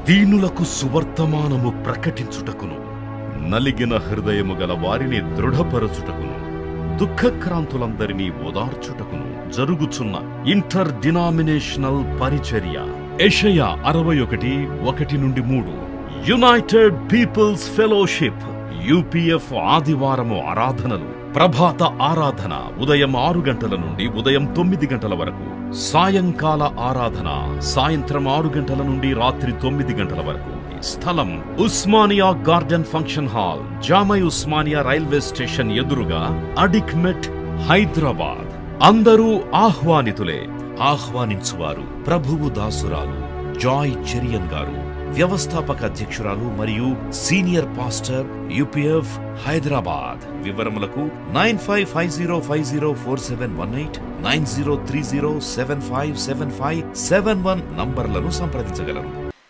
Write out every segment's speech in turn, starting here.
దీనులకు సువర్తమానము ప్రకటించుటకును నలిగిన హృదయము గల వారిని దృఢపరచుటకును దుఃఖక్రాంతులందరినీ ఓదార్చుటకును జరుగుచున్న ఇంటర్ డినామినేషనల్ పరిచర్య ఎషయ అరవై ఒకటి ఒకటి నుండి మూడు యునైటెడ్ పీపుల్స్ ఫెలోషిప్ యూపీఎఫ్ ఆదివారము ఆరాధనలు ప్రభాత ఆరాధన ఉదయం ఆరు గంటల నుండి ఉదయం తొమ్మిది గంటల వరకు సాయంకాల ఆరాధన సాయంత్రం ఆరు గంటల నుండి రాత్రి తొమ్మిది గంటల వరకు స్థలం Osmania garden function hall Jamai Osmania railway station ఎదురుగా అడిక్మెట్ హైదరాబాద్ అందరూ ఆహ్వానితులే ఆహ్వానించువారు ప్రభువు దాసురాలు జాయ్ చెరియన్ గారు వ్యవస్థాపక అధ్యక్షురాలు మరియు సీనియర్ పాస్టర్ యూపీఎఫ్ హైదరాబాద్ వివరములకు nine five five zero five zero four seven one eight nine zero three zero seven five seven five seven one నంబర్లను సంప్రదించగలరు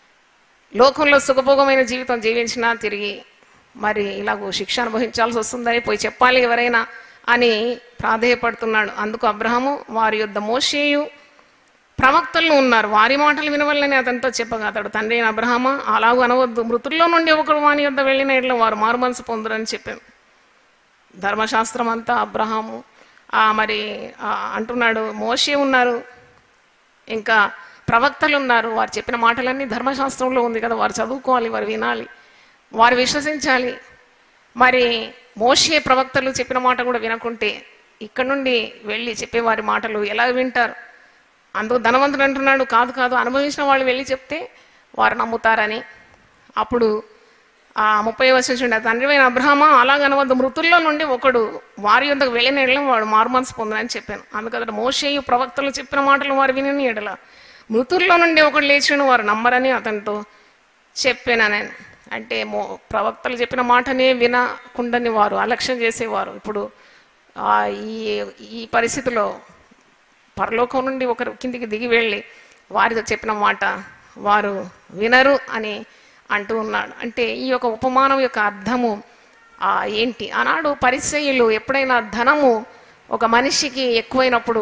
లోకంలో సుఖభోగమైన జీవితం జీవించినా తిరిగి మరి ఇలాగో శిక్ష అనుభవించాల్సి వస్తుందని పోయి చెప్పాలి ఎవరైనా అని ప్రాధేయపడుతున్నాడు అందుకు అబ్రహము వారి యొద్ద మోషేయు ప్రవక్తలు ఉన్నారు వారి మాటలు వినవల్లని అతనితో చెప్పగా అతడు తండ్రి అయిన అబ్రహమా అలాగూ అనవద్దు మృతుల్లో నుండి ఒకరు వాని యొద్ద వెళ్ళిన ఇట్లా వారు మారుమనసు పొందురని చెప్పాను ధర్మశాస్త్రం అంతా అబ్రహాము ఆ మరి ఆ అంటున్నాడు మోషే ఉన్నారు ఇంకా ప్రవక్తలు ఉన్నారు వారు చెప్పిన మాటలన్నీ ధర్మశాస్త్రంలో ఉంది కదా వారు చదువుకోవాలి వారు వినాలి వారు విశ్వసించాలి మరి మోషే ప్రవక్తలు చెప్పిన మాట కూడా వినకుంటే ఇక్కడ నుండి వెళ్ళి చెప్పే వారి మాటలు ఎలా వింటారు అందుకు ధనవంతుడు అంటున్నాడు కాదు కాదు అనుభవించిన వాళ్ళు వెళ్ళి చెప్తే వారు నమ్ముతారని అప్పుడు ఆ ముప్పై వచ్చిన చూడండి తండ్రివైన అబ్రహమా అలాగనవద్దు మృతుల్లో నుండి ఒకడు వారి యొద్దకు వెళ్ళిన ఎడల వాడు మారుమనసు పొందని చెప్పాను అందుకతడు మోషేయు ప్రవక్తలు చెప్పిన మాటలు వారు విని ఎడల మృతుల్లో నుండి ఒకడు లేచిన వారు నమ్మరని అతనితో చెప్పాను నేను అంటే మో ప్రవక్తలు చెప్పిన మాటనే వినకుండాని వారు అలక్ష్యం చేసేవారు ఇప్పుడు ఆ, ఈ ఈ పరిస్థితిలో పరలోకం నుండి ఒకరు కిందికి దిగి వెళ్ళి వారితో చెప్పిన మాట వారు వినరు అని అంటూ ఉన్నాడు అంటే ఈ యొక్క ఉపమానం యొక్క అర్థము ఆ, ఏంటి ఆనాడు పరిచయులు ఎప్పుడైనా ధనము ఒక మనిషికి ఎక్కువైనప్పుడు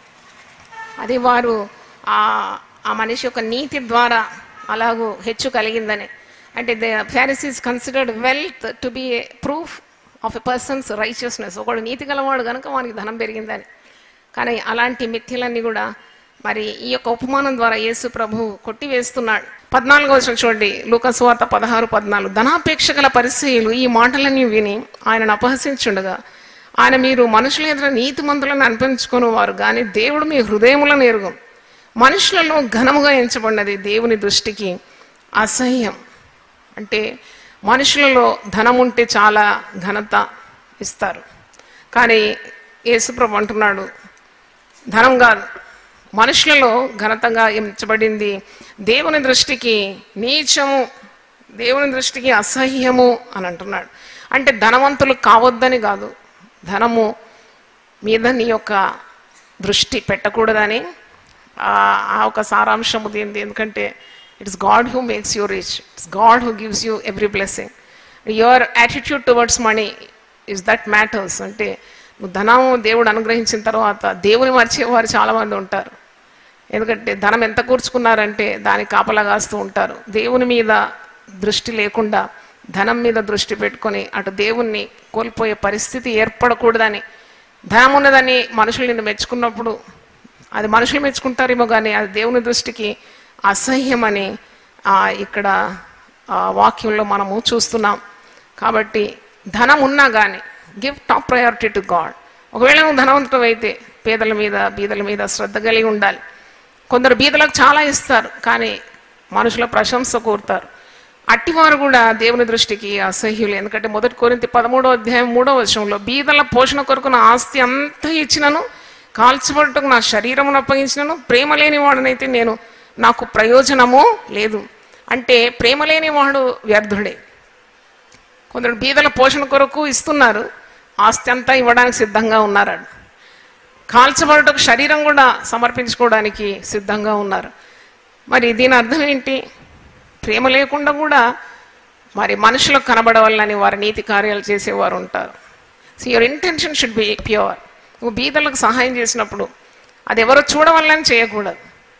అది వారు ఆ ఆ మనిషి యొక్క నీతి ద్వారా అలాగూ హెచ్చు కలిగిందని అంటే the Pharisees considered wealth to be a proof of a person's righteousness ఒకడు నీతి గలవాడు కనుక వానికి ధనం పెరిగిందని కానీ అలాంటి మిథ్యలన్నీ కూడా మరి ఈ యొక్క ఉపమానం ద్వారా యేసు ప్రభు కొట్టివేస్తున్నాడు పద్నాలుగో వచ్చిన చూడండి లూకస్వార్త పదహారు పద్నాలుగు ధనాపేక్ష గల పరిచయులు ఈ మాటలన్నీ విని ఆయనను అపహసించుండగా ఆయన మీరు మనుషుల ఎదుట నీతిమంతులను అనిపించుకుని వారు కానీ దేవుడు మీ హృదయములను ఎరుగు మనుషులలో ఘనముగా ఎంచబడినది దేవుని దృష్టికి అసహ్యం అంటే మనుషులలో ధనం ఉంటే చాలా ఘనత ఇస్తారు కానీ యేసుప్రభు అంటున్నాడు ధనం కాదు మనుషులలో ఘనతగా ఎంచబడింది దేవుని దృష్టికి నీచము దేవుని దృష్టికి అసహ్యము అని అంటున్నాడు అంటే ధనవంతులు కావద్దని కాదు ధనము మీద నీ యొక్క దృష్టి పెట్టకూడదని ఆ ఆ ఒక సారాంశము దీనిది ఎందుకంటే it's God who makes you rich it's God who gives you every blessing your attitude towards money is that matters అంటే నువ్వు ధనం దేవుడు అనుగ్రహించిన తర్వాత దేవుని మర్చేవారు చాలామంది ఉంటారు ఎందుకంటే ధనం ఎంత కూర్చుకున్నారంటే దానికి కాపలా కాస్తూ ఉంటారు దేవుని మీద దృష్టి లేకుండా ధనం మీద దృష్టి పెట్టుకొని అటు దేవుణ్ణి కోల్పోయే పరిస్థితి ఏర్పడకూడదని ధనం ఉన్నదని మనుషులు నిన్ను మెచ్చుకున్నప్పుడు అది మనుషులు మెచ్చుకుంటారేమో కానీ అది దేవుని దృష్టికి అసహ్యమని ఆ, ఇక్కడ ఆ, వాక్యంలో మనము చూస్తున్నాం కాబట్టి ధనం ఉన్నా కానీ give top priority to God ఒకవేళ నువ్వు ధనవంతుడు అయితే పేదల మీద బీదల మీద శ్రద్ధ కలిగి ఉండాలి కొందరు బీదలకు చాలా ఇస్తారు కానీ మనుషుల ప్రశంస కోరుతారు అట్టివారు కూడా దేవుని దృష్టికి అసహ్యులు ఎందుకంటే మొదటి కోరింతి పదమూడో అధ్యాయం మూడో వచనంలో బీదల పోషణ కొరకు నా ఆస్తి అంతా ఇచ్చినను కాల్చబడుటకు నా శరీరమును అప్పగించినను ప్రేమ లేని వాడనైతే నేను నాకు ప్రయోజనము లేదు అంటే ప్రేమ లేని వాడు వ్యర్థుడే కొందరు బీదల పోషణ కొరకు ఇస్తున్నారు ఆస్తి అంతా ఇవ్వడానికి సిద్ధంగా ఉన్నారు కాల్చబడుటకు శరీరం కూడా సమర్పించుకోవడానికి సిద్ధంగా ఉన్నారు మరి దీని అర్థం ఏంటి ప్రేమ లేకుండా కూడా మరి మనుషులకు కనబడవాలని వారి నీతి కార్యాలు చేసేవారు ఉంటారు so your intention should be pure నువ్వు బీదలకు సహాయం చేసినప్పుడు అది ఎవరో చూడవాలని చేయకూడదు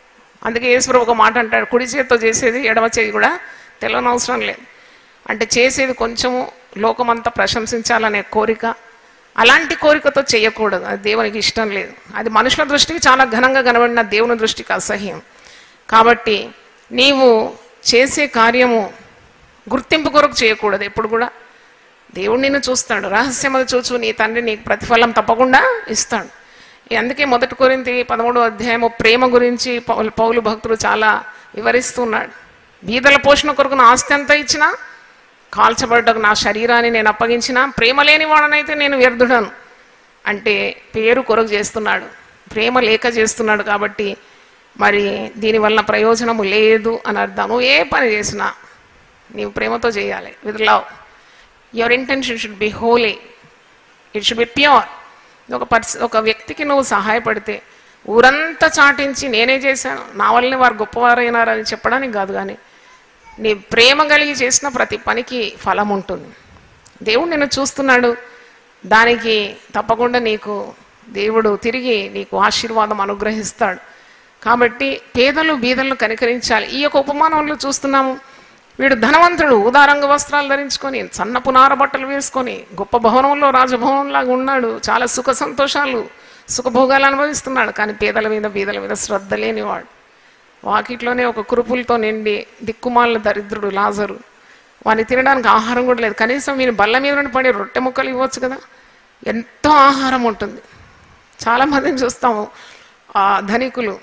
అందుకే యేసుప్రభు ఒక మాట అంటాడు కుడి చేతితో చేసేది ఎడమ చేయి కూడా తెలియనవసరం లేదు అంటే చేసేది కొంచెము లోకమంతా ప్రశంసించాలనే కోరిక అలాంటి కోరికతో చేయకూడదు అది దేవునికి ఇష్టం లేదు అది మనుషుల దృష్టికి చాలా ఘనంగా కనబడిన దేవుని దృష్టికి అసహ్యం కాబట్టి నీవు చేసే కార్యము గుర్తింపు కొరకు చేయకూడదు ఎప్పుడు కూడా దేవుడు నిన్ను చూస్తాడు రహస్యమది చూచు నీ తండ్రి నీకు ప్రతిఫలం తప్పకుండా ఇస్తాడు ఈ అందుకే మొదటి కొరింతి పదమూడో అధ్యాయము ప్రేమ గురించి పౌలు పౌలు భక్తుడు చాలా వివరిస్తున్నాడు బీదల పోషణ కొరకు నా ఆస్తి అంతా ఇచ్చినా కాల్చబడ్డకు నా శరీరాన్ని నేను అప్పగించిన ప్రేమ లేని వాడనైతే నేను వ్యర్థుడను అంటే పేరు కొరకు చేస్తున్నాడు ప్రేమ లేక చేస్తున్నాడు కాబట్టి మరి దీనివల్ల ప్రయోజనము లేదు అని అర్థం నువ్వు ఏ పని చేసినా నీవు ప్రేమతో చేయాలి with love your intention should be holy it should be pure ఒక పర్స్ ఒక వ్యక్తికి నువ్వు సహాయపడితే ఊరంతా చాటించి నేనే చేశాను నా వల్లనే వారు గొప్పవారైనారని చెప్పడానికి కాదు కానీ నీ ప్రేమ కలిగి చేసిన ప్రతి పనికి ఫలం ఉంటుంది దేవుడు నిన్ను చూస్తున్నాడు దానికి తప్పకుండా నీకు దేవుడు తిరిగి నీకు ఆశీర్వాదం అనుగ్రహిస్తాడు కాబట్టి పేదలు బీదలను కనికరించాలి ఈ యొక్క ఉపమానంలో చూస్తున్నాము వీడు ధనవంతుడు ఉదారంగ వస్త్రాలు ధరించుకొని సన్న పునార బట్టలు వేసుకొని గొప్ప భవనంలో రాజభవనంలాగా ఉన్నాడు చాలా సుఖ సంతోషాలు సుఖభోగాలు అనుభవిస్తున్నాడు కానీ పేదల మీద బీదల మీద శ్రద్ధ లేనివాడు వాకిట్లోనే ఒక కురుపులతో నిండి దిక్కుమాల దరిద్రుడు లాజరు వాని తినడానికి ఆహారం కూడా లేదు కనీసం మీరు బల్ల మీద నుండి పడి రొట్టె ముక్కలు ఇవ్వచ్చు కదా ఎంతో ఆహారం ఉంటుంది చాలా మందిని చూస్తాము ఆ ధనికులు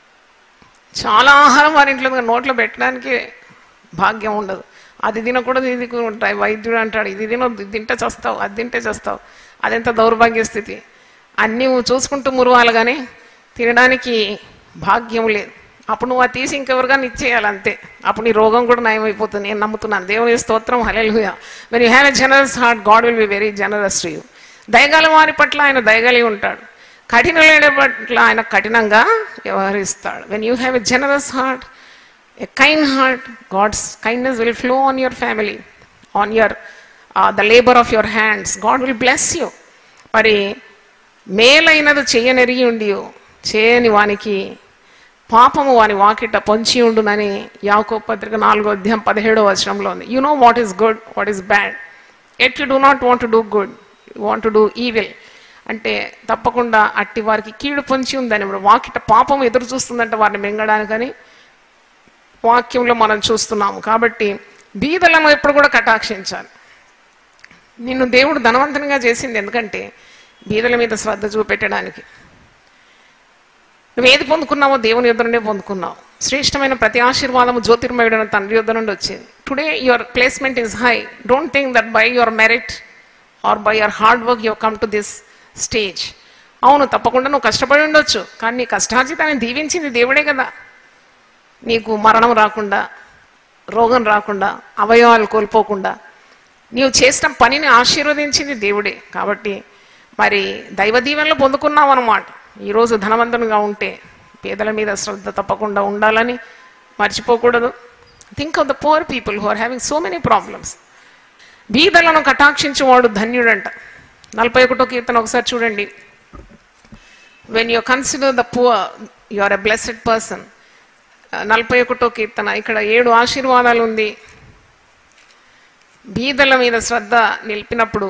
చాలా ఆహారం వారి ఇంట్లో నోట్లో పెట్టడానికి భాగ్యం ఉండదు అది తినకూడదు ఇది ఉంటాయి వైద్యుడు అంటాడు ఇది తినొద్దు ఇది తింటే చేస్తావు అది తింటే చేస్తావు అదెంత దౌర్భాగ్య స్థితి అన్నీ నువ్వు చూసుకుంటూ మురవాలి కానీ తినడానికి భాగ్యం లేదు అప్పుడు నువ్వు అది తీసి ఇంకెవరికైనా ఇచ్చేయాలి అంతే అప్పుడు నీ రోగం కూడా నయమైపోతుంది నేను నమ్ముతున్నాను దేవుని స్తోత్రం hallelujah when you have a generous heart God will be very generous to you దయగల వారి పట్ల ఆయన దయగలిగి ఉంటాడు కఠినమైన పట్ల ఆయన కఠినంగా వ్యవహరిస్తాడు when you have a generous heart a kind heart God's kindness will flow on your family on your the labour of your hands God will bless you మరి మేలైనది చేయనెరిగి ఉండి చేయని వానికి పాపము వాని వాకిట పొంచి ఉండునని యాకో పత్రిక నాలుగో అధ్యాయం పదిహేడో వచనంలో ఉంది you know what is good what is bad at you do not want to do good you want to do evil అంటే తప్పకుండా అట్టి వారికి కీడు పొంచి ఉందని ఇప్పుడు వాకిట పాపం ఎదురు చూస్తుందంటే వారిని మింగడానికని వాక్యంలో మనం చూస్తున్నాము కాబట్టి బీదలను ఎప్పుడు కూడా కటాక్షించాలి నిన్ను దేవుడు ధనవంతునిగా చేసింది ఎందుకంటే బీదల మీద శ్రద్ధ చూపెట్టడానికి నువ్వు ఏది పొందుకున్నావో దేవుని యుద్ధ నుండే పొందుకున్నావు శ్రేష్టమైన ప్రతి ఆశీర్వాదము జ్యోతిర్మయుడైన తండ్రి యుద్ధ నుండి వచ్చింది today your placement is high don't think that by your merit or by your hard work your come to this stage అవును తప్పకుండా నువ్వు కష్టపడి ఉండొచ్చు కానీ నీ కష్టార్జితాన్ని దీవించింది దేవుడే కదా నీకు మరణం రాకుండా రోగం రాకుండా అవయవాలు కోల్పోకుండా నీవు చేసిన పనిని ఆశీర్వదించింది దేవుడే కాబట్టి మరి దైవ దీవెనలు పొందుకున్నావు అనమాట ఈరోజు ధనవంతునిగా ఉంటే పేదల మీద శ్రద్ధ తప్పకుండా ఉండాలని మర్చిపోకూడదు think of the poor people who are having so many problems బీదలను కటాక్షించేవాడు ధన్యుడంట నలభై ఒకటో కీర్తన ఒకసారి చూడండి when you consider the poor you are a blessed person నలభై ఒకటో కీర్తన ఇక్కడ ఏడు ఆశీర్వాదాలు ఉంది బీదల మీద శ్రద్ధ నిలిపినప్పుడు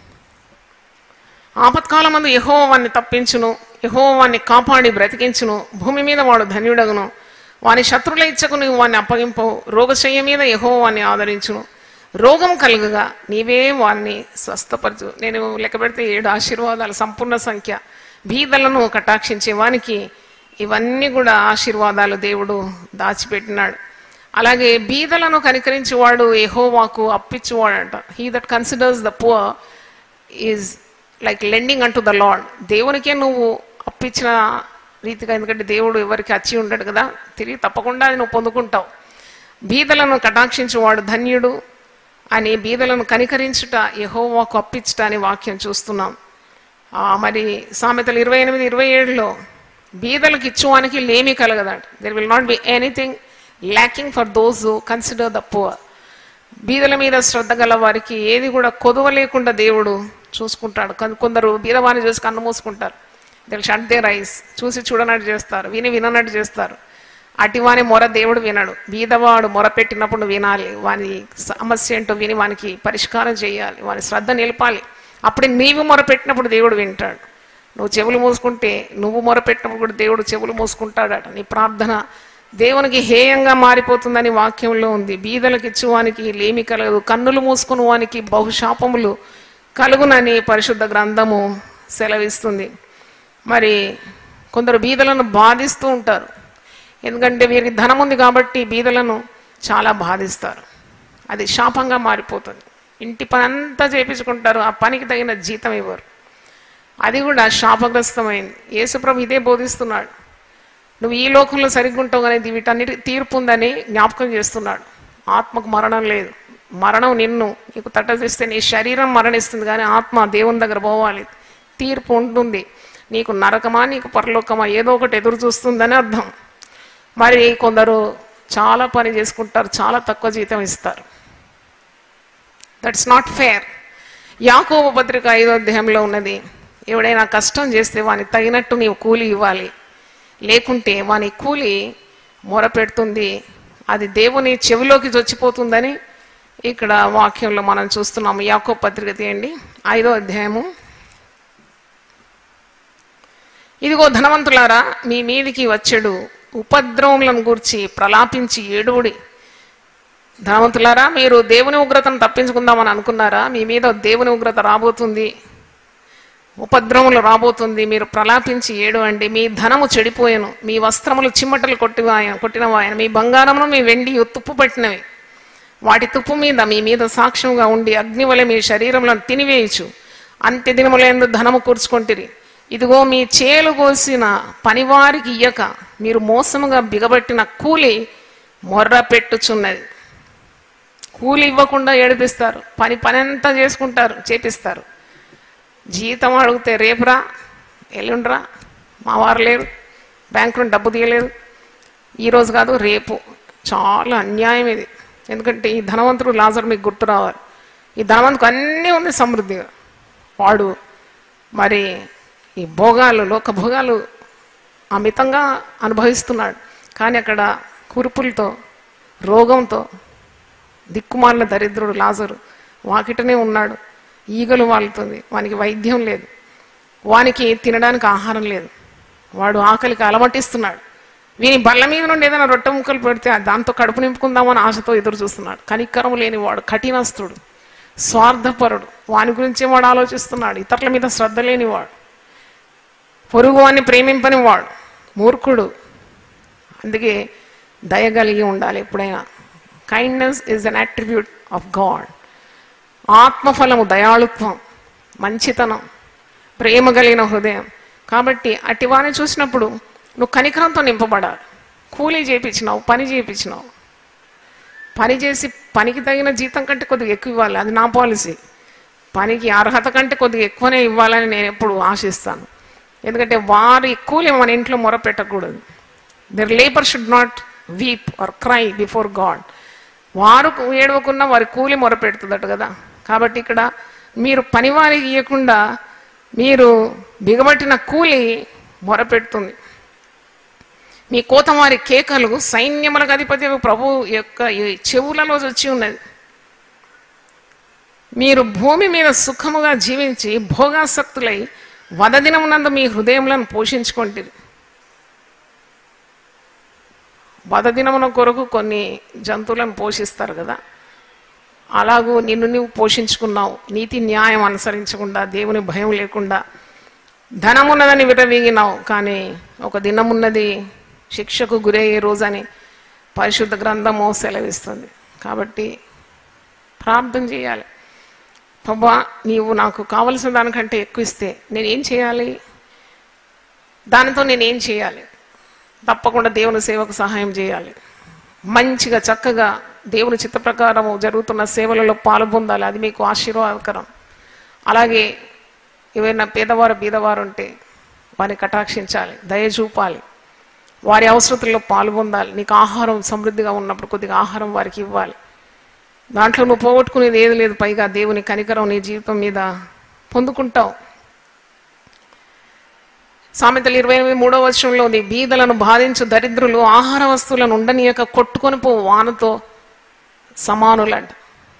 ఆపత్కాలం మందు యహోవాన్ని తప్పించును యహోవాన్ని కాపాడి బ్రతికించును భూమి మీద వాడు ధన్యుడగును వాని శత్రుల ఇచ్చకు నువ్వు వాడిని అప్పగింపవు రోగశయ్య మీద యహోవాన్ని ఆదరించును రోగం కలుగుగా నీవే వారిని స్వస్థపరచు నేను లెక్క పెడితే ఏడు ఆశీర్వాదాలు సంపూర్ణ సంఖ్య బీదలను కటాక్షించే వానికి ఇవన్నీ కూడా ఆశీర్వాదాలు దేవుడు దాచిపెట్టినాడు అలాగే బీదలను కనికరించేవాడు ఎహోవాకు అప్పించేవాడంట he that considers the poor is like lending unto the Lord దేవునికే నువ్వు అప్పించిన రీతిగా ఎందుకంటే దేవుడు ఎవరికి అచ్చి ఉండడు కదా తిరిగి తప్పకుండా అది నువ్వు పొందుకుంటావు బీదలను కటాక్షించేవాడు ధన్యుడు అని బీదలను కనికరించుట యహోవాకు అప్పించుట అనే వాక్యం చూస్తున్నాం ఆ, మరి సామెతలు ఇరవై ఎనిమిది ఇరవై ఏడులో బీదలకు ఇచ్చువానికి లేమి కలగదాడు there will not be anything lacking for those consider the poor బీదల మీద శ్రద్ధ గల వారికి ఏది కూడా కొదువ లేకుండా దేవుడు చూసుకుంటాడు కొం- కొందరు బీదవారిని చూసి కన్ను మూసుకుంటారు దిల్ షట్ దే రైస్ చూసి చూడనట్టు చేస్తారు విని విననట్టు చేస్తారు అటివాని మొర దేవుడు వినడు బీదవాడు మొర పెట్టినప్పుడు వినాలి వాని సమస్య ఏంటో విని వానికి పరిష్కారం చేయాలి వాని శ్రద్ధ నిలపాలి అప్పుడే నీవు మొర పెట్టినప్పుడు దేవుడు వింటాడు నువ్వు చెవులు మూసుకుంటే నువ్వు మొర పెట్టినప్పుడు కూడా దేవుడు చెవులు మూసుకుంటాడట నీ ప్రార్థన దేవునికి హేయంగా మారిపోతుందని వాక్యంలో ఉంది బీదలకు ఇచ్చువానికి లేమి కలగదు కన్నులు మూసుకుని వానికి బహుశాపములు కలుగునని పరిశుద్ధ గ్రంథము సెలవిస్తుంది మరి కొందరు బీదలను బాధిస్తూ ఉంటారు ఎందుకంటే వీరికి ధనం ఉంది కాబట్టి బీదలను చాలా బాధిస్తారు అది శాపంగా మారిపోతుంది ఇంటి పని అంతా చేపించుకుంటారు ఆ పనికి తగిన జీతం ఇవ్వరు అది కూడా శాపగ్రస్తమైంది యేసుప్రభు ఇదే బోధిస్తున్నాడు నువ్వు ఈ లోకంలో సరిగ్గా ఉంటావు అనేది వీటన్నిటి తీర్పు ఉందని జ్ఞాపకం చేస్తున్నాడు ఆత్మకు మరణం లేదు మరణం నిన్ను నీకు తట్టదిస్తే నీ శరీరం మరణిస్తుంది కానీ ఆత్మ దేవుని దగ్గర పోవాలి తీర్పు ఉంటుంది నీకు నరకమా నీకు పరలోకమా ఏదో ఒకటి ఎదురు చూస్తుందని అర్థం మరి కొందరు చాలా పని చేసుకుంటారు చాలా తక్కువ జీతం ఇస్తారు దట్స్ నాట్ ఫేర్ యాకోబు పత్రిక ఐదో అధ్యాయంలో ఉన్నది ఎవడైనా కష్టం చేస్తే వాని తగినట్టు నీవు కూలి ఇవ్వాలి లేకుంటే వాని కూలి మొరపెడుతుంది అది దేవుని చెవిలోకి చొచ్చిపోతుందని ఇక్కడ వాక్యంలో మనం చూస్తున్నాము యాకో పత్రిక తీయండి ఐదో అధ్యాయము ఇదిగో ధనవంతులారా మీ మీదికి వచ్చెడు ఉపద్రవములను గూర్చి ప్రలాపించి ఏడువుడి ధనవంతులారా మీరు దేవుని ఉగ్రతను తప్పించుకుందామని అనుకున్నారా మీ మీద దేవుని ఉగ్రత రాబోతుంది ఉపద్రవములు రాబోతుంది మీరు ప్రలాపించి ఏడు అండి మీ ధనము చెడిపోయెను మీ వస్త్రములు చిమ్మటలు కొట్టివాయ కొట్టినవాయన మీ బంగారమును మీ వెండి తుప్పు పట్టినవి వాటి తుప్పు మీద మీ మీద సాక్ష్యంగా ఉండి అగ్ని వలె మీ శరీరంలో తినివేయచ్చు అంత్య దినములందు ధనము కూర్చుకొంటిరి ఇదిగో మీ చేలు కోసిన పనివారికి ఇయ్యక మీరు మోసముగా బిగబట్టిన కూలి మొర్ర పెట్టుచున్నది కూలి ఇవ్వకుండా ఏడిపిస్తారు పని పని అంతా చేసుకుంటారు చేపిస్తారు జీతం అడిగితే రేపురా ఎల్లుండ్రా మా వారు లేరు బ్యాంకులో డబ్బు తీయలేదు ఈరోజు కాదు రేపు చాలా అన్యాయం ఇది ఎందుకంటే ఈ ధనవంతుడు లాజర్ మీకు గుర్తు రావాలి ఈ ధనవంతుకు అన్నీ ఉంది సమృద్ధిగా వాడు మరి ఈ భోగాలు లోక భోగాలు అమితంగా అనుభవిస్తున్నాడు కానీ అక్కడ కురుపులతో రోగంతో దిక్కుమాలిన దరిద్రుడు లాజరు వాకిటనే ఉన్నాడు ఈగలు వాలుతుంది వానికి వైద్యం లేదు వానికి తినడానికి ఆహారం లేదు వాడు ఆకలికి అలమటిస్తున్నాడు వీని బల్ల మీద నుండి ఏదైనా రొట్టె ముక్కలు పెడితే దాంతో కడుపు నింపుకుందామని ఆశతో ఎదురు చూస్తున్నాడు కనికరం లేని వాడు కఠినస్తుడు స్వార్థపరుడు వాని గురించే వాడు ఆలోచిస్తున్నాడు ఇతరుల మీద శ్రద్ధ లేనివాడు పొరుగు వాడిని ప్రేమింపని వాడు మూర్ఖుడు అందుకే దయ కలిగి ఉండాలి ఎప్పుడైనా kindness is an attribute of God ఆత్మఫలము దయాళుత్వం మంచితనం ప్రేమ కలిగిన హృదయం కాబట్టి అటివాని చూసినప్పుడు నువ్వు కనికరంతో నింపబడాలి కూలీ చేయించినావు పని చేయించినావు పని చేసి పనికి తగిన జీతం కంటే కొద్దిగా ఎక్కువ ఇవ్వాలి అది నా పాలసీ పనికి అర్హత కంటే కొద్దిగా ఎక్కువనే ఇవ్వాలని నేను ఎప్పుడు ఆశిస్తాను ఎందుకంటే వారి కూలి మన ఇంట్లో మొర పెట్టకూడదు their labour should not weep or cry before God వారు ఏడవకున్నా వారి కూలి మొర పెడుతుందట కదా కాబట్టి ఇక్కడ మీరు పనివారికి ఇవ్వకుండా మీరు బిగబట్టిన కూలి మొరపెడుతుంది మీ కోతమారి కేకలు సైన్యములకు అధిపతి ప్రభు యొక్క ఈ చెవులలో వచ్చి ఉన్నది మీరు భూమి మీద సుఖముగా జీవించి భోగాసక్తులై వదదినమునందు మీ హృదయములను పోషించుకుంటుంది వదదినమున కొరకు కొన్ని జంతువులను పోషిస్తారు కదా అలాగూ నిన్ను నువ్వు పోషించుకున్నావు నీతి న్యాయం అనుసరించకుండా దేవుని భయం లేకుండా ధనమున్నదని విరవీగినావు కానీ ఒక దినమున్నది శిక్షకు గురయ్యే రోజని పరిశుద్ధ గ్రంథము సెలవిస్తుంది కాబట్టి ప్రార్థన చేయాలి ప్రభా నీవు నాకు కావలసిన దానికంటే ఎక్కువ ఇస్తే నేనేం చేయాలి దానితో నేనేం చేయాలి తప్పకుండా దేవుని సేవకు సహాయం చేయాలి మంచిగా చక్కగా దేవుని చిత్త ప్రకారము జరుగుతున్న సేవలలో పాలు పొందాలి అది మీకు ఆశీర్వాదకరం అలాగే ఏవైనా పేదవారు బీదవారు ఉంటే వారిని కటాక్షించాలి దయ చూపాలి వారి అవసరతల్లో పాల్గొందాలి నీకు ఆహారం సమృద్ధిగా ఉన్నప్పుడు కొద్దిగా ఆహారం వారికి ఇవ్వాలి దాంట్లో నువ్వు పోగొట్టుకునేది ఏది లేదు పైగా దేవుని కనికరం నీ జీవితం మీద పొందుకుంటావు సామెతలు ఇరవై ఎనిమిది మూడో వర్షంలో ఉంది బీదలను బాధించు దరిద్రులు ఆహార వస్తువులను ఉండనీయక కొట్టుకొని పో వానతో సమానులంట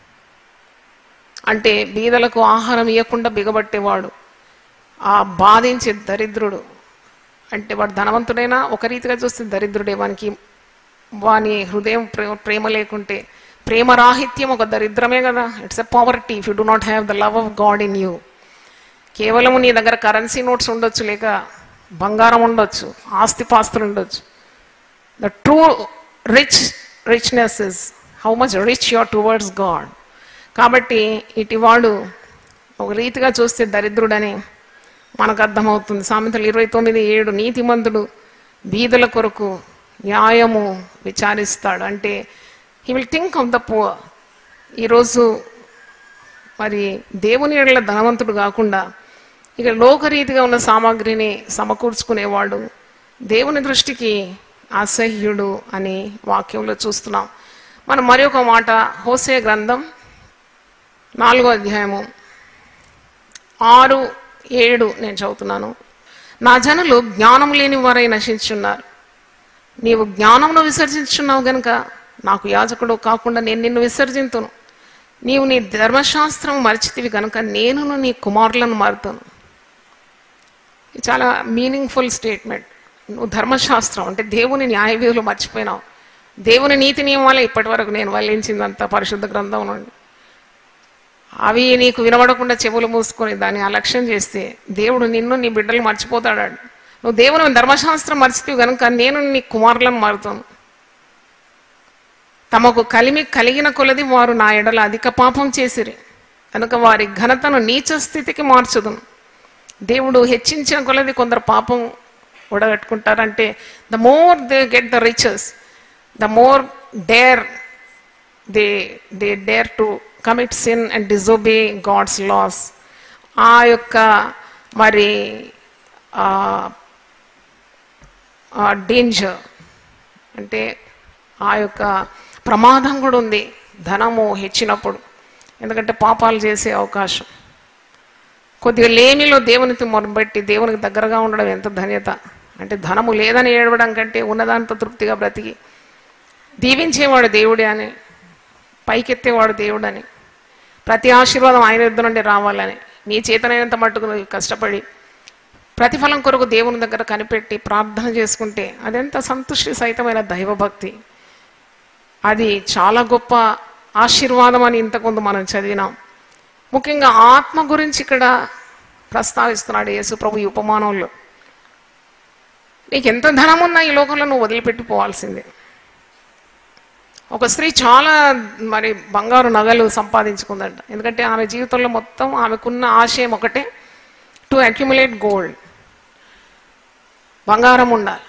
అంటే బీదలకు ఆహారం ఇవ్వకుండా బిగబట్టేవాడు ఆ బాధించే దరిద్రుడు అంటే వాడు ధనవంతుడైనా ఒక రీతిగా చూస్తే దరిద్రుడే వానికి వాని హృదయం ప్రేమ ప్రేమ లేకుంటే ప్రేమరాహిత్యం ఒక దరిద్రమే కదా it's a poverty if you do not have the love of God in you కేవలం నీ దగ్గర కరెన్సీ నోట్స్ ఉండొచ్చు లేక బంగారం ఉండొచ్చు ఆస్తిపాస్తులు ఉండొచ్చు the true rich richness is how much rich your towards God కాబట్టి ఇటివాడు ఒక రీతిగా చూస్తే దరిద్రుడని మనకు అర్థమవుతుంది సామెతలు ఇరవై తొమ్మిది ఏడు నీతిమంతుడు బీదల కొరకు న్యాయము విచారిస్తాడు అంటే he will think of the poor ఈరోజు మరి దేవుని ఎడల ధనవంతుడు కాకుండా ఇక లోకరీతిగా ఉన్న సామాగ్రిని సమకూర్చుకునేవాడు దేవుని దృష్టికి అసహ్యుడు అని వాక్యంలో చూస్తున్నాం మనం మరి ఒక మాట హోసే గ్రంథం నాలుగో అధ్యాయము ఆరు ఏడు నేను చదువుతున్నాను నా జనులు జ్ఞానం లేని వారై నశించున్నారు నీవు జ్ఞానమును విసర్జించున్నావు గనుక నాకు యాజకుడు కాకుండా నేను నిన్ను విసర్జింతును నీవు నీ ధర్మశాస్త్రం మరిచితివి కనుక నేనును నీ కుమారులను మారుతాను ఇది చాలా మీనింగ్ఫుల్ స్టేట్మెంట్ నువ్వు ధర్మశాస్త్రం అంటే దేవుని న్యాయ విధులు మర్చిపోయినావు దేవుని నీతి నియమాలే ఇప్పటి వరకు నేను వల్లించిందంత పరిశుద్ధ గ్రంథం నుండి అవి నీకు వినబడకుండా చెవులు మూసుకొని దాన్ని అలక్ష్యం చేస్తే దేవుడు నిన్ను నీ బిడ్డలు మర్చిపోతాడు నువ్వు దేవుని ధర్మశాస్త్రం మర్చితే కనుక నేను నీ కుమారులను మారుతాను తమకు కలిమి కలిగిన కొలది వారు నా ఎడల అధిక పాపం చేసిరి కనుక వారి ఘనతను నీచ స్థితికి మార్చుదును దేవుడు హెచ్చించిన కొలది కొందరు పాపం ఉడగట్టుకుంటారంటే the more they get the riches the more dare they they dare to commit sin and disobey God's laws ఆ యొక్క మరి డేంజర్ అంటే ఆ యొక్క ప్రమాదం కూడా ఉంది ధనము హెచ్చినప్పుడు ఎందుకంటే పాపాలు చేసే అవకాశం కొద్దిగా లేమిలో దేవునికి మొరబెట్టి దేవునికి దగ్గరగా ఉండడం ఎంత ధన్యత అంటే ధనము లేదని ఏడవడం కంటే ఉన్నదాంతో తృప్తిగా బ్రతికి దీవించేవాడు దేవుడే అని పైకెత్తేవాడు దేవుడని ప్రతి ఆశీర్వాదం ఆయన యుద్ధ నుండి రావాలని నీ చేతనైనంత మట్టుకు నువ్వు కష్టపడి ప్రతిఫలం కొరకు దేవుని దగ్గర కనిపెట్టి ప్రార్థన చేసుకుంటే అదెంత సంతుష్టి సహితమైన దైవభక్తి అది చాలా గొప్ప ఆశీర్వాదం అని ఇంతకుముందు మనం చదివినాం ముఖ్యంగా ఆత్మ గురించి ఇక్కడ ప్రస్తావిస్తున్నాడు యేసు ప్రభు ఈ ఉపమానంలో నీకు ఎంత ధనం ఉన్నా ఈ లోకంలో నువ్వు వదిలిపెట్టి పోవాల్సిందే ఒక స్త్రీ చాలా మరి బంగారు నగలు సంపాదించుకుందంట ఎందుకంటే ఆమె జీవితంలో మొత్తం ఆమెకున్న ఆశయం ఒకటే టు అక్యుములేట్ గోల్డ్ బంగారం ఉండాలి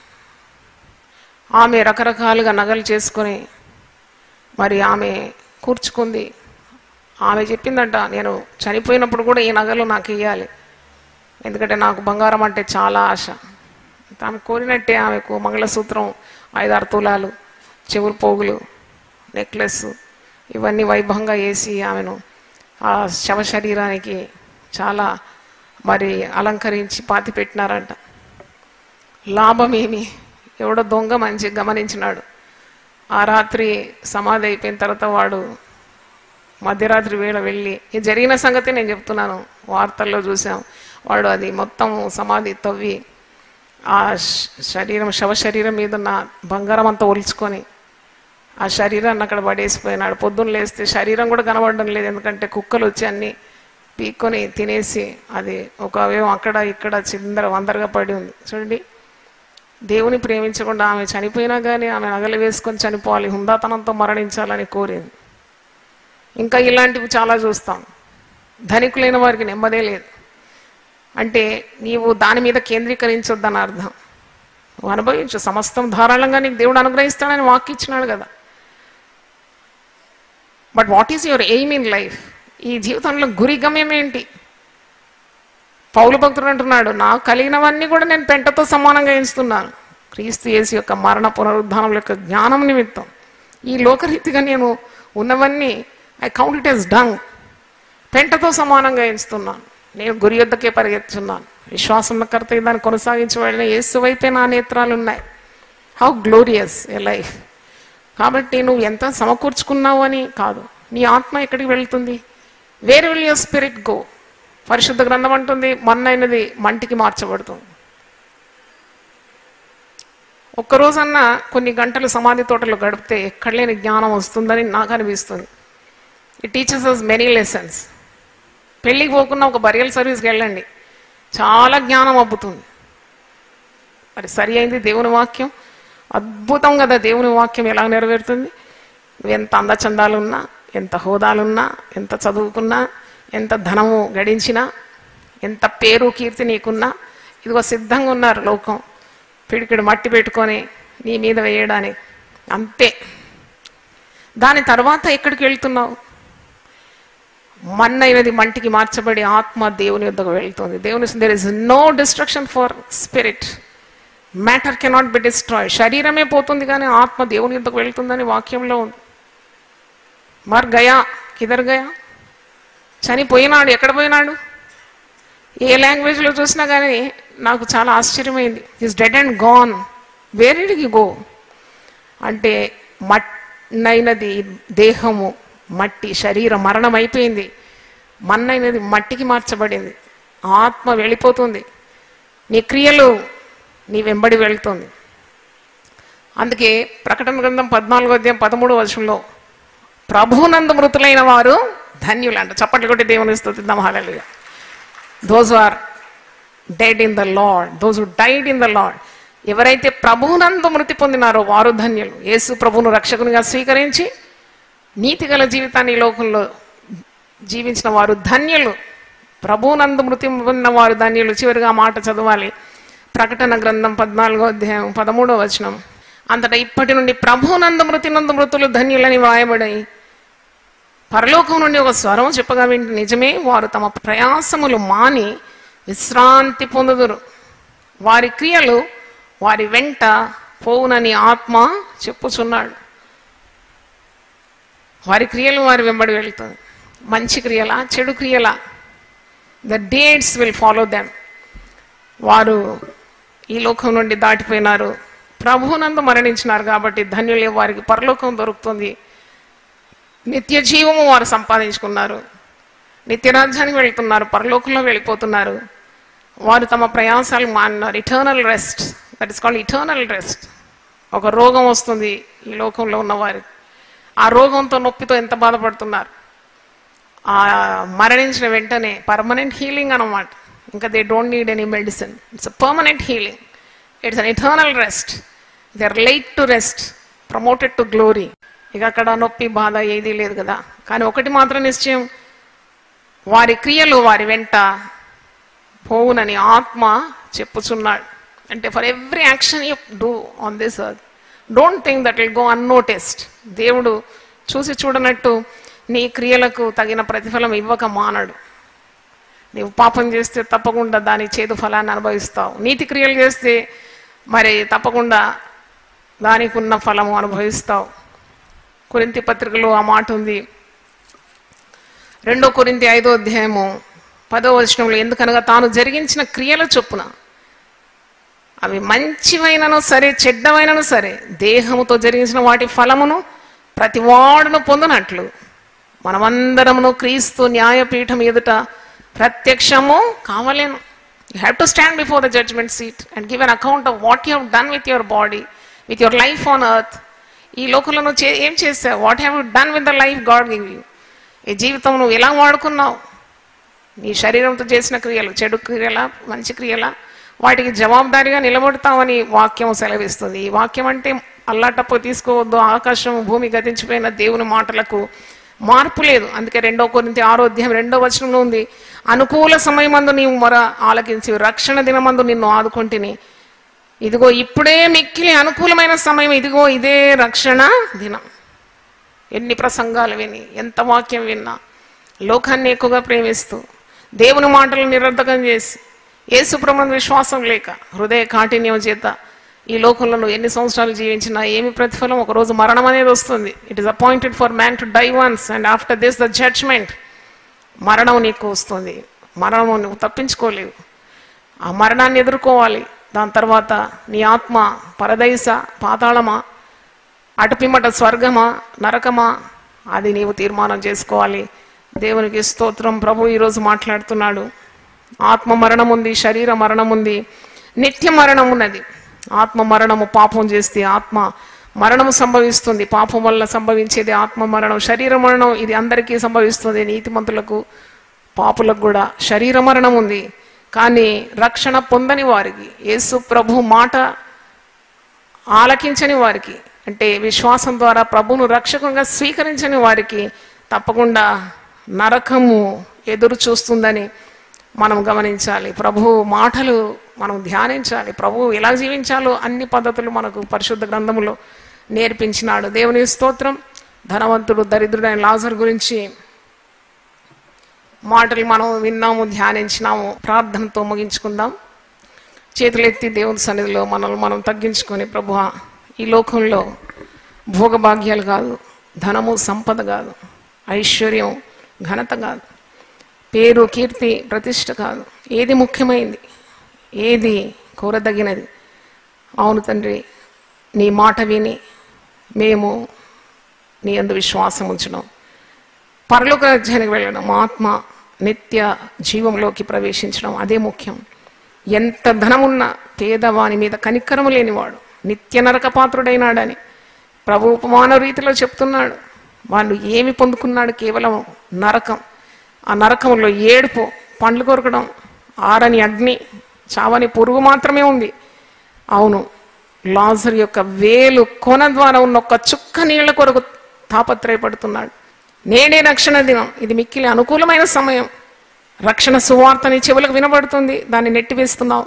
ఆమె రకరకాలుగా నగలు చేసుకొని మరి ఆమె కూర్చుకుంది ఆమె చెప్పిందంట నేను చనిపోయినప్పుడు కూడా ఈ నగలు నాకు ఇవ్వాలి ఎందుకంటే నాకు బంగారం అంటే చాలా ఆశ ఆమె కోరినట్టే ఆమెకు మంగళసూత్రం ఐదారు తులాలు చెవులు పోగులు నెక్లెస్ ఇవన్నీ వైభవంగా వేసి ఆమెను ఆ శవ శరీరానికి చాలా మరి అలంకరించి పాతి పెట్టినారంట లాభమేమి ఎవడో దొంగ మంచి గమనించినాడు ఆ రాత్రి సమాధి అయిపోయిన తర్వాత వాడు మధ్యరాత్రి వేళ వెళ్ళి ఈ జరిగిన సంగతి నేను చెప్తున్నాను వార్తల్లో చూసాం వాడు అది మొత్తం సమాధి తవ్వి ఆ శ- శరీరం శవ శరీరం మీద ఉన్న బంగారం అంతా ఒలుచుకొని ఆ శరీరాన్ని అక్కడ పడేసిపోయినాడు పొద్దున్న లేస్తే శరీరం కూడా కనబడడం లేదు ఎందుకంటే కుక్కలు వచ్చి అన్ని పీక్కొని తినేసి అది ఒక అవయవం అక్కడ ఇక్కడ చిందర వందరగా పడి ఉంది చూడండి దేవుని ప్రేమించకుండా ఆమె చనిపోయినా కానీ ఆమె నగలు వేసుకొని చనిపోవాలి హుందాతనంతో మరణించాలని కోరింది ఇంకా ఇలాంటివి చాలా చూస్తాం ధనికులైన వారికి నెమ్మదే లేదు అంటే నీవు దాని మీద కేంద్రీకరించొద్దని అర్థం నువ్వు అనుభవించు సమస్తం ధారాళంగా నీకు దేవుడు అనుగ్రహిస్తాడని వాక్ ఇచ్చినాడు కదా but what is your aim in life ఈ జీవితంలో గురి గమ్యం ఏంటి పౌలు భక్తుడు అంటున్నాడు నాకు కలిగినవన్నీ కూడా నేను పెంటతో సమానంగా ఎంచుతున్నాను క్రీస్తు యేసు యొక్క మరణ పునరుద్ధానం యొక్క జ్ఞానం నిమిత్తం ఈ లోకరీతిగా నేను ఉన్నవన్నీ I count it as dung పెంటతో సమానంగా ఎంచుతున్నాను నేను గురి యొద్దకే పరిగెత్తుతున్నాను విశ్వాసకర్త దాన్ని కొనసాగించబడిన యేసు వైపే నా నేత్రాలు ఉన్నాయి హౌ గ్లోరియస్ ఎ లైఫ్ కాబట్టి నువ్వు ఎంత సమకూర్చుకున్నావు అని కాదు నీ ఆత్మ ఎక్కడికి వెళ్తుంది where will your spirit go పరిశుద్ధ గ్రంథం అంటుంది మన్నైనది మంటికి మార్చబడుతుంది ఒక్కరోజన్నా కొన్ని గంటలు సమాధి తోటలో గడిపితే ఎక్కడ లేని జ్ఞానం వస్తుందని నాకు అనిపిస్తుంది ఈ టీచర్స్ అస్ మెనీ లెసన్స్ పెళ్ళికి పోకుండా ఒక బరియల్ సర్వీస్కి వెళ్ళండి చాలా జ్ఞానం అబ్బుతుంది మరి సరి అయింది దేవుని వాక్యం అద్భుతం కదా దేవుని వాక్యం ఎలా నెరవేరుతుంది నువ్వు ఎంత అందచందాలున్నా ఎంత హోదాలున్నా ఎంత చదువుకున్నా ఎంత ధనము గడించినా ఎంత పేరు కీర్తి నీకున్నా ఇదిగో సిద్ధంగా ఉన్నారు లోకం పిడికిడి మట్టి పెట్టుకొని నీ మీద వేయడానికి అంతే దాని తర్వాత ఎక్కడికి వెళ్తున్నావు మన్నైనది మంటికి మార్చబడి ఆత్మ దేవుని యొద్దకు వెళ్తుంది దేవుని there is no destruction for spirit matter cannot be destroy శరీరమే పోతుంది కానీ ఆత్మ దేవుని యొద్దకు వెళ్తుందని వాక్యంలో ఉంది మర్ గయా కిదర్ గయా చనిపోయినాడు ఎక్కడ పోయినాడు ఏ లాంగ్వేజ్లో చూసినా కానీ నాకు చాలా ఆశ్చర్యమైంది is dead and gone where కి గో అంటే మన్నైనది దేహము మట్టి శరీరం మరణం అయిపోయింది మన్నైనది మట్టికి మార్చబడింది ఆత్మ వెళ్ళిపోతుంది నీ క్రియలు నీ వెంబడి వెళ్తుంది అందుకే ప్రకటన గ్రంథం పద్నాలుగో అధ్యాయం పదమూడో వర్షంలో ప్రభునందు మృతులైన వారు ధన్యులు అంట చప్పట్లు కొట్టి దేవుని స్థుతిద్దాం హాలలుగా those are dead in the Lord those died in the Lord ఎవరైతే ప్రభునందు మృతి పొందినారో వారు ధన్యులు యేసు ప్రభువును రక్షకునిగా స్వీకరించి నీతిగల జీవితాన్ని ఈ లోకంలో జీవించిన వారు ధన్యులు ప్రభునందు మృతి పొందిన వారు ధన్యులు చివరిగా మాట చదవాలి ప్రకటన గ్రంథం పద్నాలుగో అధ్యాయం పదమూడో వచనం అంతటా ఇప్పటి నుండి ప్రభునందు మృతి నందు మృతులు ధన్యులని వ్రాయబడి పరలోకం నుండి ఒక స్వరం చెప్పగా వింటి నిజమే వారు తమ ప్రయాసములు మాని విశ్రాంతి పొందుదురు వారి క్రియలు వారి వెంట పోవునని ఆత్మ చెప్పుచున్నాడు వారి క్రియలు వారి వెంబడి వెళ్తుంది మంచి క్రియలా చెడు క్రియలా the deeds will follow them వారు ఈ లోకం నుండి దాటిపోయినారు ప్రభువునందు మరణించినారు కాబట్టి ధన్యులే వారికి పరలోకం దొరుకుతుంది నిత్య జీవము వారు సంపాదించుకున్నారు నిత్య రాజ్యానికి వెళ్తున్నారు పరలోకంలో వెళ్ళిపోతున్నారు వారు తమ ప్రయాసాలు మాన్నారు eternal rest that is called eternal rest ఒక రోగం వస్తుంది ఈ లోకంలో ఉన్నవారు ఆ రోగంతో నొప్పితో ఎంత బాధపడుతున్నారు ఆ మరణించిన వెంటనే పర్మనెంట్ హీలింగ్ అన్నమాట ఇంకా they don't need any medicine it's permanent healing it's an eternal rest they are laid to rest promoted to glory ఇక అక్కడ నొప్పి బాధ ఏదీ లేదు కదా కానీ ఒకటి మాత్రం నిశ్చయం వారి క్రియలు వారి వెంట పోవునని ఆత్మ చెప్పుచున్నాడు అంటే for every action you do on this earth don't think that will go unnoticed దేవుడు చూసి చూడనట్టు నీ క్రియలకు తగిన ప్రతిఫలం ఇవ్వక మానడు నీవు పాపం చేస్తే తప్పకుండా దాని చేదు ఫలాన్ని అనుభవిస్తావు నీతి క్రియలు చేస్తే మరి తప్పకుండా దానికి ఉన్న ఫలము అనుభవిస్తావు కొరింతి పత్రికలో ఆ మాట ఉంది రెండో కొరింతి ఐదో అధ్యాయము పదో వచనంలో ఎందుకనగా తాను జరిగించిన క్రియల చొప్పున అవి మంచివైనను సరే చెడ్డమైనను సరే దేహముతో జరిగించిన వాటి ఫలమును ప్రతి వాడును పొందినట్లు మనమందరమును క్రీస్తు న్యాయపీఠం ఎదుట ప్రత్యక్షము కావలేను you have to stand before the judgement seat and give an account of what you have done with your body with your life on earth ఈ లోకంలో నువ్వు చే ఏం చేసావు what have you done with the life God give you ఈ జీవితం నువ్వు ఎలా వాడుకున్నావు నీ శరీరంతో చేసిన క్రియలు చెడు క్రియల మంచి క్రియల వాటికి జవాబుదారీగా నిలబడతామని వాక్యం సెలవిస్తుంది ఈ వాక్యం అంటే అల్లాటప్పు తీసుకోవద్దు ఆకాశం భూమి గతించిపోయిన దేవుని మాటలకు మార్పు లేదు అందుకే రెండో కొరింతి ఆరోధ్యం రెండో వచనంలో ఉంది అనుకూల సమయమందు నీవు మొర ఆలకించి రక్షణ దినమందు నిన్ను ఆదుకుంటుని ఇదిగో ఇప్పుడే మిక్కిలి అనుకూలమైన సమయం ఇదిగో ఇదే రక్షణ దినం ఎన్ని ప్రసంగాలు విని ఎంత వాక్యం విన్నా లోకాన్ని ఎక్కువగా ప్రేమిస్తూ దేవుని మాటలు నిరర్ధకం చేసి యేసుప్రమణ విశ్వాసం లేక హృదయ కాఠిన్యం చేత ఈ లోకంలో నువ్వు ఎన్ని సంవత్సరాలు జీవించినా ఏమి ప్రతిఫలం ఒకరోజు మరణం అనేది వస్తుంది it is appointed for man to die once and after this the judgement మరణం నీకు వస్తుంది మరణం నువ్వు తప్పించుకోలేవు ఆ మరణాన్ని ఎదుర్కోవాలి దాని తర్వాత నీ ఆత్మ పరదైస పాతాళమా అటుపిమ్మట స్వర్గమా నరకమా అది నీవు తీర్మానం చేసుకోవాలి దేవునికి స్తోత్రం ప్రభు ఈరోజు మాట్లాడుతున్నాడు ఆత్మ మరణం ఉంది శరీర మరణం ఉంది నిత్య మరణం ఉన్నది ఆత్మ మరణము పాపం చేస్తే ఆత్మ మరణము సంభవిస్తుంది పాపం వల్ల సంభవించేది ఆత్మ మరణం శరీర మరణం ఇది అందరికీ సంభవిస్తుంది నీతిమంతులకు పాపులకు కూడా శరీర మరణం ఉంది కానీ రక్షణ పొందని వారికి యేసు ప్రభు మాట ఆలకించని వారికి అంటే విశ్వాసం ద్వారా ప్రభువును రక్షకంగా స్వీకరించని వారికి తప్పకుండా నరకము ఎదురు చూస్తుందని మనం గమనించాలి ప్రభు మాటలు మనం ధ్యానించాలి ప్రభు ఎలా జీవించాలో అన్ని పద్ధతులు మనకు పరిశుద్ధ గ్రంథములో నేర్పించినాడు దేవుని స్తోత్రం ధనవంతుడు దరిద్రుడైన లాజర్ గురించి మాటలు మనం విన్నాము ధ్యానించినాము ప్రార్థనతో ముగించుకుందాం చేతులెత్తి దేవుని సన్నిధిలో మనల్ని మనం తగ్గించుకొని ప్రభు ఈ లోకంలో భోగభాగ్యాలు కాదు ధనము సంపద కాదు ఐశ్వర్యం ఘనత కాదు పేరు కీర్తి ప్రతిష్ట కాదు ఏది ముఖ్యమైంది ఏది కోరదగినది అవును తండ్రి నీ మాట విని మేము నీ అందు విశ్వాసం ఉంచడం పరలోక రాజ్యానికి వెళ్ళడం ఆత్మ నిత్య జీవంలోకి ప్రవేశించడం అదే ముఖ్యం ఎంత ధనమున్నా పేదవాని మీద కనికరము లేనివాడు నిత్య నరక పాత్రుడైనాడని ప్రభు ఉపమాన రీతిలో చెప్తున్నాడు వాళ్ళు ఏమి పొందుకున్నాడు కేవలం నరకం ఆ నరకంలో ఏడుపు పండ్లు కొరకడం ఆరని అగ్ని చావని పురుగు మాత్రమే ఉంది అవును లాజర్ యొక్క వేలు కొన ద్వారా ఉన్న ఒక్క చుక్క నీళ్ల కొరకు తాపత్రయపడుతున్నాడు నేనే రక్షణ దినం ఇది మిక్కిలి అనుకూలమైన సమయం రక్షణ సువార్త నీ చెవులకు వినబడుతుంది దాన్ని నెట్టివేస్తున్నావు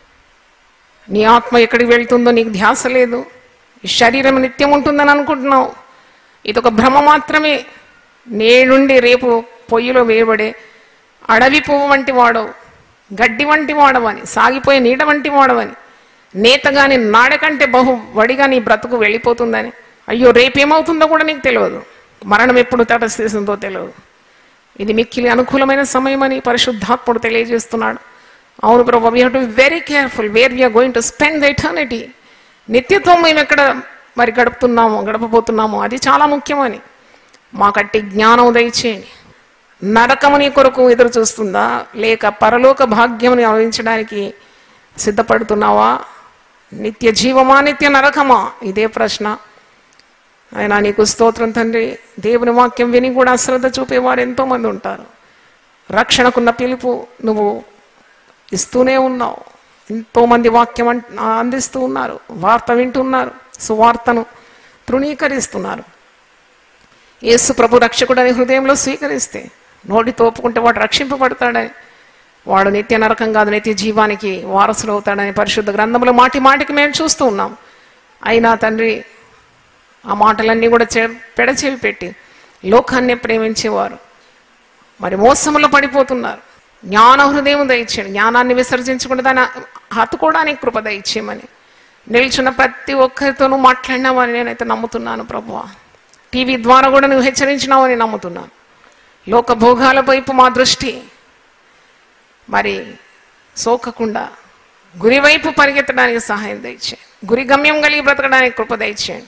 నీ ఆత్మ ఎక్కడికి వెళ్తుందో నీకు ధ్యాస లేదు ఈ శరీరం నిత్యం ఉంటుందని అనుకుంటున్నావు ఇది ఒక భ్రమ మాత్రమే నేనుండి రేపు పొయ్యిలో వేయబడే అడవి పువ్వు వంటి వాడవు గడ్డి వంటి వాడవని సాగిపోయే నీడ వంటి వాడవని నేతగాని నాడకంటే బహు వడిగా నీ బ్రతుకు వెళ్ళిపోతుందని అయ్యో రేపేమవుతుందో కూడా నీకు తెలియదు మరణం ఎప్పుడు తటస్థిస్తుందో తెలియదు ఇది మిక్కిలి అనుకూలమైన సమయమని పరిశుద్ధాత్ముడు తెలియజేస్తున్నాడు అవును ప్రభు we have to very careful where we are going to spend the eternity నిత్యత్వం మేము ఎక్కడ మరి గడుపుతున్నామో గడపబోతున్నామో అది చాలా ముఖ్యమని మాకట్టి జ్ఞానం దయచేయండి నరకముని కొరకు ఎదురు చూస్తుందా లేక పరలోక భాగ్యముని అనుభవించడానికి సిద్ధపడుతున్నావా నిత్య జీవమా నిత్య నరకమా ఇదే ప్రశ్న ఆయన నీకు స్తోత్రం తండ్రి దేవుని వాక్యం విని కూడా అశ్రద్ధ చూపేవారు ఎంతోమంది ఉంటారు రక్షణకున్న పిలుపు నువ్వు ఇస్తూనే ఉన్నావు ఎంతోమంది వాక్యం అన్- అందిస్తూ ఉన్నారు వార్త వింటున్నారు సువార్తను తృణీకరిస్తున్నారు యేసు ప్రభు రక్షకుడని హృదయంలో స్వీకరిస్తే నోటితో ఒప్పుకుంటే వాడు రక్షింపబడతాడని వాడు నిత్య నరకం కాదు నిత్య జీవానికి వారసుడు అవుతాడని పరిశుద్ధ గ్రంథంలో మాటి మాటికి మేము చూస్తూ ఉన్నాం అయినా తండ్రి ఆ మాటలన్నీ కూడా చె పెడచెవి పెట్టి లోకాన్ని ప్రేమించేవారు మరి మోసములో పడిపోతున్నారు జ్ఞాన హృదయం దయచేయండి జ్ఞానాన్ని విసర్జించకుండా దాన్ని హత్తుకోవడానికి కృప దయచేయమని నిల్చున్న ప్రతి ఒక్కరితోనూ మాట్లాడినామని నేనైతే నమ్ముతున్నాను ప్రభువ టీవీ ద్వారా కూడా నువ్వు హెచ్చరించినావని నమ్ముతున్నాను లోక భోగాల వైపు మా దృష్టి మరి సోకకుండా గురి వైపు పరిగెత్తడానికి సహాయం దయచేయండి గురి గమ్యం కలిగి బ్రతకడానికి కృప దయచేయండి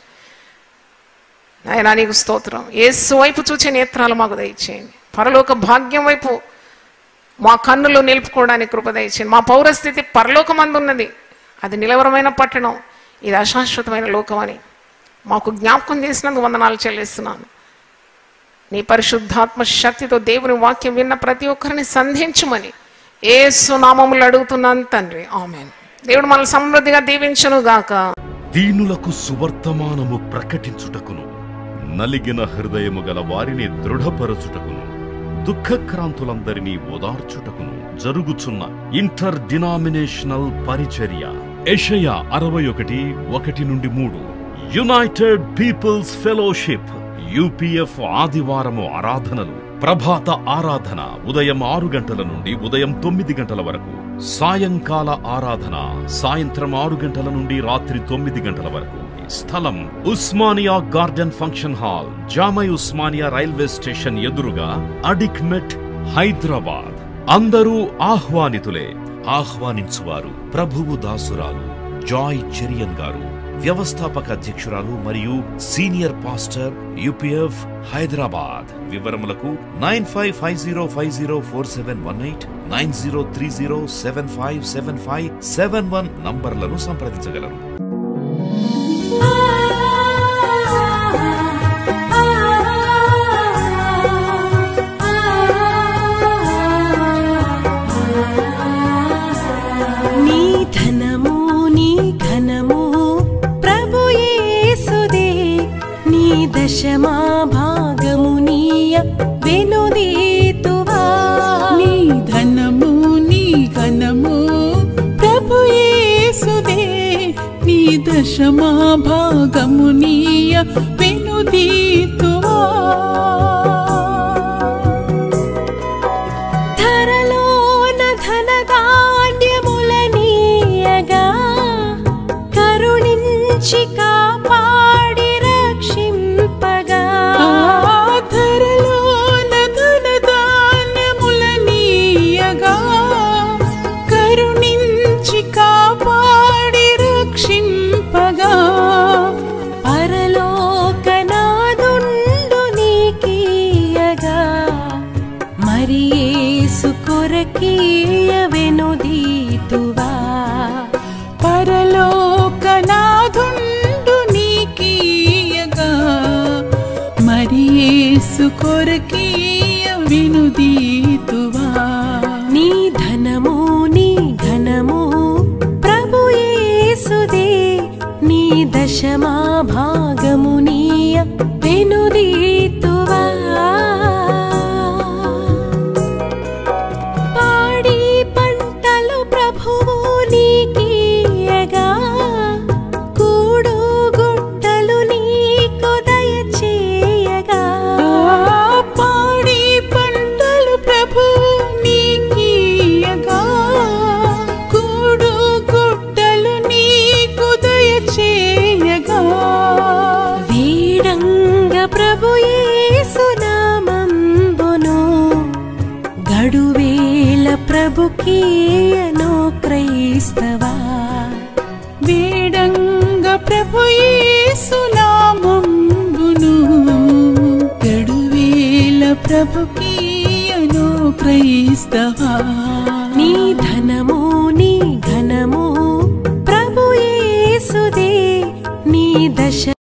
ఆయన నీకు స్తోత్రం ఏసు వైపు చూచే నేత్రాలు మాకు దయచేయండి పరలోక భాగ్యం వైపు మా కన్నులు నిలుపుకోవడానికి కృప దయచేయండి మా పౌరస్థితి పరలోకమందు ఉన్నది అది నిలవరమైన పట్టణం ఇది అశాశ్వతమైన లోకం అని మాకు జ్ఞాపకం చేసినందుకు వందనాలు చెల్లిస్తున్నాను నీ పరిశుద్ధాత్మ శక్తితో దేవుని వాక్యం విన్న ప్రతి ఒక్కరిని సంధించుమని ఏసు నామములు అడుగుతున్నాను తండ్రి ఆమెన్ దేవుడు మనల్ని సమృద్ధిగా దీవించును గాక దీనులకు సువర్తమానము ప్రకటించుటకును నలిగిన హృదయము గల వారిని దృఢపరచుటకును దుఃఖక్రాంతులందరినీ ఓదార్చుటకును జరుగుచున్న ఇంటర్ డినామినేషనల్ పరిచర్య ఎషయ అరవై ఒకటి ఒకటి నుండి మూడు యునైటెడ్ పీపుల్స్ ఫెలోషిప్ యూపీఎఫ్ ఆదివారము ఆరాధనలు ప్రభాత ఆరాధన ఉదయం ఆరు గంటల నుండి ఉదయం తొమ్మిది గంటల వరకు సాయంకాల ఆరాధన సాయంత్రం ఆరు గంటల నుండి రాత్రి తొమ్మిది గంటల వరకు స్థలం Osmania garden function hall Jamai Osmania railway station ఎదురుగా అడిక్మెట్ హైదరాబాద్ అందరూ ఆహ్వానితులే ఆహ్వానించువారు ప్రభువు దాసురాలు జాయ్ చెరియన్ గారు వ్యవస్థాపక అధ్యక్షురాలు మరియు సీనియర్ పాస్టర్ యూపీఎఫ్ హైదరాబాద్ వివరములకు nine five five zero five zero four seven one eight nine zero three zero seven five seven five seven one నంబర్లను సంప్రదించగలరు నీ ధనము నీ ఘనము ప్రభు యేసుదే నీ దశమా భాగము నీయ వెనుదీతువా నీ ధనము నీ ఘనము ప్రభు యేసుదే నీ దశమా భాగము నీయ వెనుదీతువా ధరలోన ధనధాన్యముల నీయగా కరుణించి కాపాడి రక్షింపగా ఆధరలోన ధనధాన్యముల నీయగా కరుణించి కాపాడి రక్షింపగా పరలోకనాదుండు నీకీయగా మరి యేసు కొరకీయ వెనుదీతువా పరలోకనాథుండు నీకీయగా మరి యేసు కొరకీయ వినుదీతువా నీ ధనము నీ ఘనము ప్రభు యేసుదే నీ దశమా భాగము నీయ వెనుదీతువా పాడి పంటలు ప్రభువు నీకీయగా కూడు గుట్టలు నీకు దయచేయగా ఆ పాడి పంటలు ప్రభు నీకీయగా కూడు గుడ్డలు నీకు దయచేయగా వీడంగ ప్రభు యేసునామంబును గడువేల ప్రభుకీయను క్రైస్తవా వేడంగ ప్రభు యేసునామంబును గడువేల ప్రభుకీయను క్రైస్తవా నీ ధనము నీ ఘనము ప్రభు యేసుదే నీ దశ